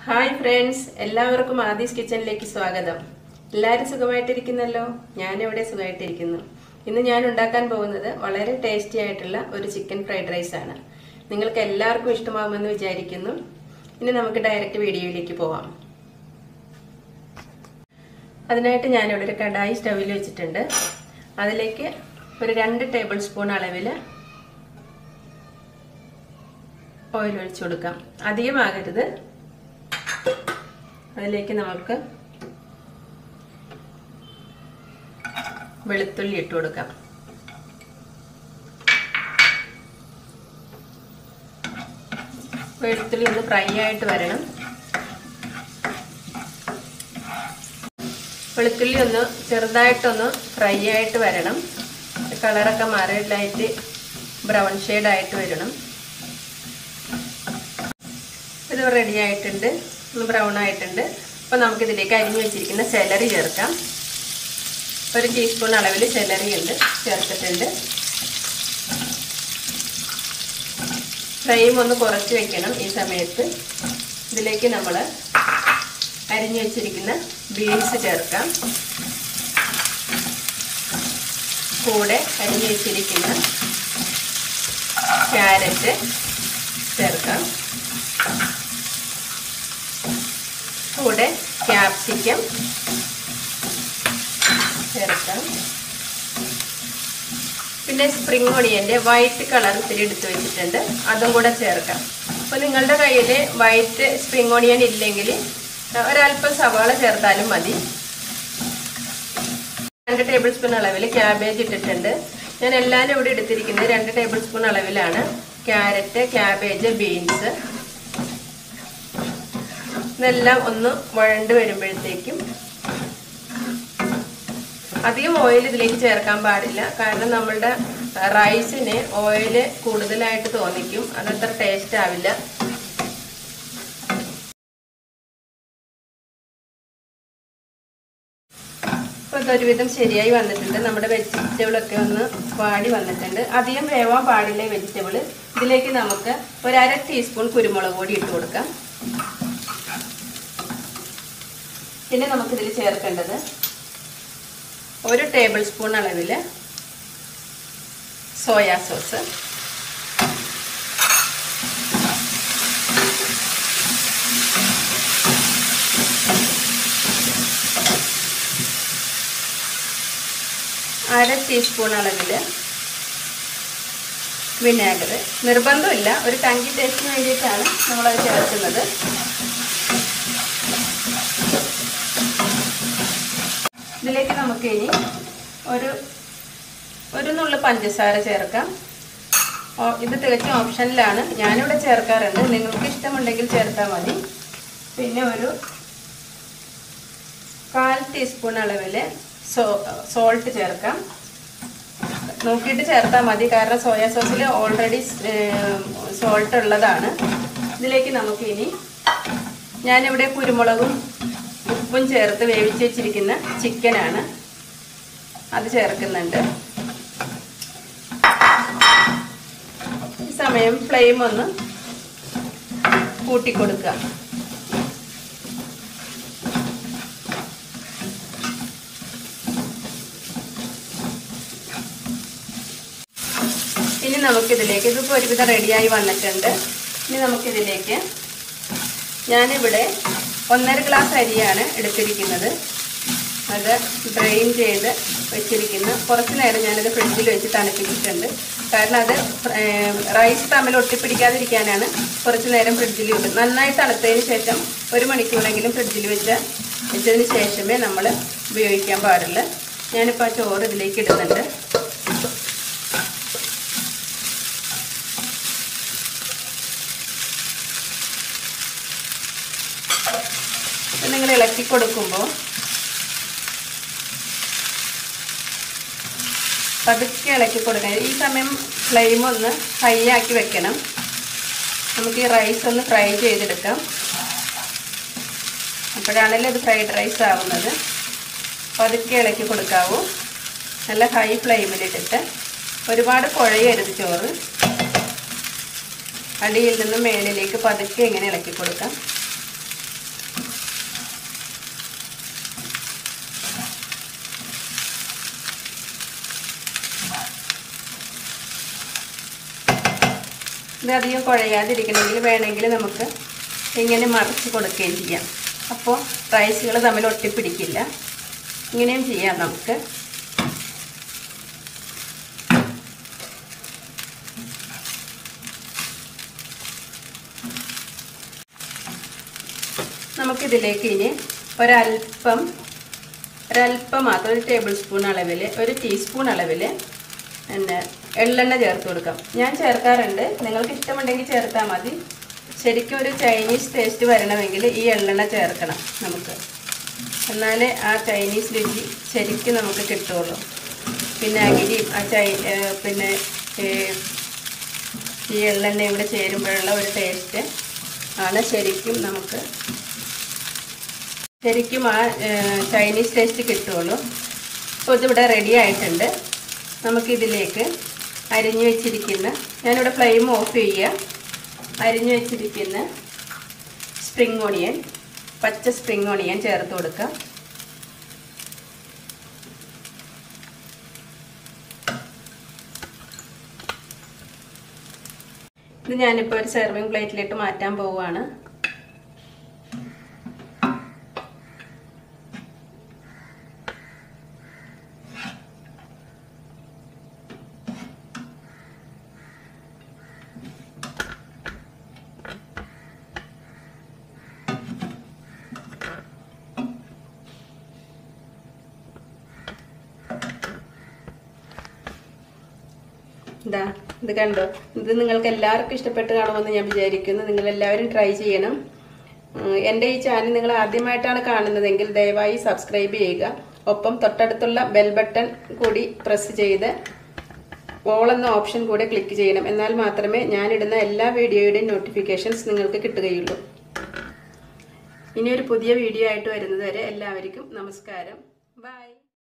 hi friends എല്ലാവർക്കും ആദീസ് കിച്ചണിലേക്ക് സ്വാഗതം എല്ലാവരും സുഖമായിട്ടിരിക്കുന്നല്ലോ ഞാനിവിടെ സുഖമായിട്ടിരിക്കുന്നു ഇന്ന് ഞാൻ ഉണ്ടാക്കാൻ പോകുന്നത് വളരെ ടേസ്റ്റി ആയിട്ടുള്ള ഒരു ചിക്കൻ ഫ്രൈഡ് റൈസ് ആണ് നിങ്ങൾക്ക് എല്ലാവർക്കും ഇഷ്ടമാകുമെന്ന് വിചാരിക്കുന്നു ഇനി നമുക്ക് ഡയറക്റ്റ് വീഡിയോയിലേക്ക് പോവാം അതിനായിട്ട് ഞാനിവിടെ ഒരു കടായി സ്റ്റവിൽ വെച്ചിട്ടുണ്ട് അതിലേക്ക് ഒരു രണ്ട് ടേബിൾ സ്പൂൺ അളവിൽ ഓയിൽ ഒഴിച്ചു കൊടുക്കാം അധികമാകരുത് അതിലേക്ക് നമുക്ക് വെളുത്തുള്ളി ഇട്ട് കൊടുക്കാം വെളുത്തുള്ളി ഒന്ന് ഫ്രൈ ആയിട്ട് വരണം വെളുത്തുള്ളി ഒന്ന് ചെറുതായിട്ടൊന്ന് ഫ്രൈ ആയിട്ട് വരണം കളറൊക്കെ മാറി ലൈറ്റ് ബ്രൗൺ ഷെയ്ഡായിട്ട് വരണം ഇത് റെഡി ആയിട്ടുണ്ട് ഒന്ന് ബ്രൗൺ ആയിട്ടുണ്ട് അപ്പോൾ നമുക്കിതിലേക്ക് അരിഞ്ഞു വെച്ചിരിക്കുന്ന സെലറി ചേർക്കാം ഒരു ടീസ്പൂൺ അളവിൽ സെലറി ഉണ്ട് ചേർത്തിട്ടുണ്ട് ഫ്ലെയിം ഒന്ന് കുറച്ച് വെക്കണം ഈ സമയത്ത് ഇതിലേക്ക് നമ്മൾ അരിഞ്ഞു വെച്ചിരിക്കുന്ന ബീൻസ് ചേർക്കാം കൂടെ അരിഞ്ഞു വെച്ചിരിക്കുന്ന ക്യാരറ്റ് ചേർക്കാം കൂടെ ക്യാപ്സിക്കം ചേർക്കാം പിന്നെ സ്പ്രിംഗ് ഒണിയൻ്റെ വൈറ്റ് കളർ ഇത്തിരി എടുത്ത് വെച്ചിട്ടുണ്ട് അതും കൂടെ ചേർക്കാം അപ്പോൾ നിങ്ങളുടെ കയ്യിൽ വൈറ്റ് സ്പ്രിംഗ് ഒണിയൻ ഇല്ലെങ്കിൽ ഒരല്പം സവാള ചേർത്താലും മതി രണ്ട് ടേബിൾ സ്പൂൺ അളവിൽ ക്യാബേജ് ഇട്ടിട്ടുണ്ട് ഞാൻ എല്ലാം ഇവിടെ എടുത്തിരിക്കുന്നത് രണ്ട് ടേബിൾ സ്പൂൺ അളവിലാണ് ക്യാരറ്റ് ക്യാബേജ് ബീൻസ് ഇതെല്ലാം ഒന്ന് വഴണ്ട് വരുമ്പോഴത്തേക്കും അധികം ഓയിൽ ഇതിലേക്ക് ചേർക്കാൻ പാടില്ല കാരണം നമ്മളുടെ റൈസിന് ഓയിൽ കൂടുതലായിട്ട് തോന്നിക്കും അതത്ര ടേസ്റ്റ് ആവില്ല അപ്പോൾ ഇതൊരുവിധം ശരിയായി വന്നിട്ടുണ്ട് നമ്മുടെ വെജിറ്റബിളൊക്കെ ഒന്ന് വാടി വന്നിട്ടുണ്ട് അധികം വേവാൻ പാടില്ല വെജിറ്റബിൾ ഇതിലേക്ക് നമുക്ക് ഒരു അര ടീസ്പൂൺ കുരുമുളക് പൊടി ഇട്ട് കൊടുക്കാം പിന്നെ നമുക്കിതിൽ ചേർക്കേണ്ടത് ഒരു ടേബിൾ സ്പൂൺ അളവിൽ സോയാ സോസ് അര ടീസ്പൂൺ അളവിൽ വിനാഗർ നിർബന്ധമില്ല ഒരു ടങ്കി ടേസ്റ്റിന് വേണ്ടിയിട്ടാണ് നമ്മളത് ചേർക്കുന്നത് ഇതിലേക്ക് നമുക്ക് ഇനി ഒരു ഒരു നുള്ളു പഞ്ചസാര ചേർക്കാം ഇത് തികച്ചും ഓപ്ഷനിലാണ് ഞാനിവിടെ ചേർക്കാറുണ്ട് നിങ്ങൾക്ക് ഇഷ്ടമുണ്ടെങ്കിൽ ചേർത്താൽ മതി പിന്നെ ഒരു കാൽ ടീസ്പൂൺ അളവിൽ സോ സോൾട്ട് ചേർക്കാം നോക്കിയിട്ട് ചേർത്താൽ മതി കാരണം സോയാ സോസിൽ ഓൾറെഡി സോൾട്ട് ഉള്ളതാണ് ഇതിലേക്ക് നമുക്ക് ഇനി ഞാനിവിടെ കുരുമുളകും ഉപ്പും ചേർത്ത് വേവിച്ച് വെച്ചിരിക്കുന്ന ചിക്കനാണ് അത് ചേർക്കുന്നുണ്ട് ഈ സമയം ഫ്ലെയിം ഒന്ന് കൂട്ടിക്കൊടുക്കുക ഇനി നമുക്കിതിലേക്ക് ഇതിപ്പോൾ ഒരുവിധം റെഡിയായി വന്നിട്ടുണ്ട് ഇനി നമുക്കിതിലേക്ക് ഞാനിവിടെ ഒന്നര ഗ്ലാസ് അരിയാണ് എടുത്തിരിക്കുന്നത് അത് ഡ്രെയിൻ ചെയ്ത് വെച്ചിരിക്കുന്നു കുറച്ച് നേരം ഞാനത് ഫ്രിഡ്ജിൽ വെച്ച് തണുപ്പിച്ചിട്ടുണ്ട് കാരണം അത് റൈസ് തമ്മിൽ ഒട്ടിപ്പിടിക്കാതിരിക്കാനാണ് കുറച്ച് നേരം ഫ്രിഡ്ജിൽ വെക്കുന്നത് നന്നായി തണുത്തതിന് ശേഷം ഒരു മണിക്കൂറെങ്കിലും ഫ്രിഡ്ജിൽ വെച്ച് വെച്ചതിന് ശേഷമേ നമ്മൾ ഉപയോഗിക്കാൻ പാടുള്ളൂ ഞാനിപ്പോൾ ആ ചോറ് ഇതിലേക്ക് ഇടുന്നുണ്ട് നിങ്ങൾ ഇളക്കി കൊടുക്കുമ്പോൾ പതുക്കെ ഇളക്കി കൊടുക്കണം ഈ സമയം ഫ്ലെയിം ഒന്ന് ഹൈ ആക്കി വെക്കണം നമുക്ക് ഈ റൈസ് ഒന്ന് ഫ്രൈ ചെയ്തെടുക്കാം അപ്പോഴാണല്ലോ ഇത് ഫ്രൈഡ് റൈസ് ആവുന്നത് പതുക്കെ ഇളക്കി കൊടുക്കാവൂ നല്ല ഹൈ ഫ്ലെയിമിലിട്ടിട്ട് ഒരുപാട് കുഴയരുത് ചോറ് അടിയിൽ നിന്ന് മേളിലേക്ക് പതുക്കെ ഇങ്ങനെ ഇളക്കി കൊടുക്കാം ഇത് അധികം കുഴയാതിരിക്കണമെങ്കിൽ വേണമെങ്കിൽ നമുക്ക് ഇങ്ങനെ മറിച്ച് കൊടുക്കുകയും ചെയ്യാം അപ്പോൾ റൈസുകൾ തമ്മിൽ ഒട്ടിപ്പിടിക്കില്ല ഇങ്ങനെയും ചെയ്യാം നമുക്ക് നമുക്കിതിലേക്ക് ഇനി ഒരല്പം ഒരല്പം മാത്രം ഒരു ടേബിൾ സ്പൂൺ അളവിൽ ഒരു ടീസ്പൂൺ അളവിൽ പിന്നെ എള്ളെണ്ണ ചേർത്ത് കൊടുക്കാം ഞാൻ ചേർക്കാറുണ്ട് നിങ്ങൾക്ക് ഇഷ്ടമുണ്ടെങ്കിൽ ചേർത്താൽ മതി ശരിക്കും ഒരു ചൈനീസ് ടേസ്റ്റ് വരണമെങ്കിൽ ഈ എള്ളെണ്ണ ചേർക്കണം നമുക്ക് എന്നാലേ ആ ചൈനീസ് രുചി ശരിക്കും നമുക്ക് കിട്ടുള്ളൂ പിന്നെ അകിരിയും ആ ചൈ ഏർ പിന്നെ ഏർ ഈ എള്ളെണ്ണ ഇവിടെ ചേരുമ്പോഴുള്ള ഒരു ടേസ്റ്റ് ആണ് ശരിക്കും നമുക്ക് ശരിക്കും ആ ഏർ ചൈനീസ് ടേസ്റ്റ് കിട്ടുള്ളൂ അപ്പോൾ ഇതിവിടെ റെഡി ആയിട്ടുണ്ട് നമുക്കിതിലേക്ക് അരിഞ്ഞു വെച്ചിരിക്കുന്ന ഞാനിവിടെ ഫ്ലെയിം ഓഫ് ചെയ്യുക അരിഞ്ഞു വെച്ചിരിക്കുന്ന സ്പ്രിങ് ഓണിയൻ പച്ച സ്പ്രിങ് ഓണിയൻ ചേർത്ത് കൊടുക്കുക ഇത് ഞാനിപ്പോൾ ഒരു സെർവിങ് പ്ലേറ്റിലിട്ട് മാറ്റാൻ പോവുകയാണ് ഇതാ ഇത് കണ്ടോ ഇത് നിങ്ങൾക്ക് എല്ലാവർക്കും ഇഷ്ടപ്പെട്ട് കാണുമെന്ന് ഞാൻ വിചാരിക്കുന്നു നിങ്ങൾ എല്ലാവരും ട്രൈ ചെയ്യണം ഉം, എൻ്റെ ഈ ചാനൽ നിങ്ങൾ ആദ്യമായിട്ടാണ് കാണുന്നതെങ്കിൽ ദയവായി സബ്സ്ക്രൈബ് ചെയ്യുക ഒപ്പം തൊട്ടടുത്തുള്ള ബെൽ ബട്ടൺ കൂടി പ്രസ് ചെയ്ത് ഓൾ എന്ന ഓപ്ഷൻ കൂടെ ക്ലിക്ക് ചെയ്യണം എന്നാൽ മാത്രമേ ഞാനിടുന്ന എല്ലാ വീഡിയോയുടെയും നോട്ടിഫിക്കേഷൻസ് നിങ്ങൾക്ക് കിട്ടുകയുള്ളൂ ഇനി ഒരു പുതിയ വീഡിയോ ആയിട്ട് വരുന്നത് വരെ എല്ലാവർക്കും നമസ്കാരം ബൈ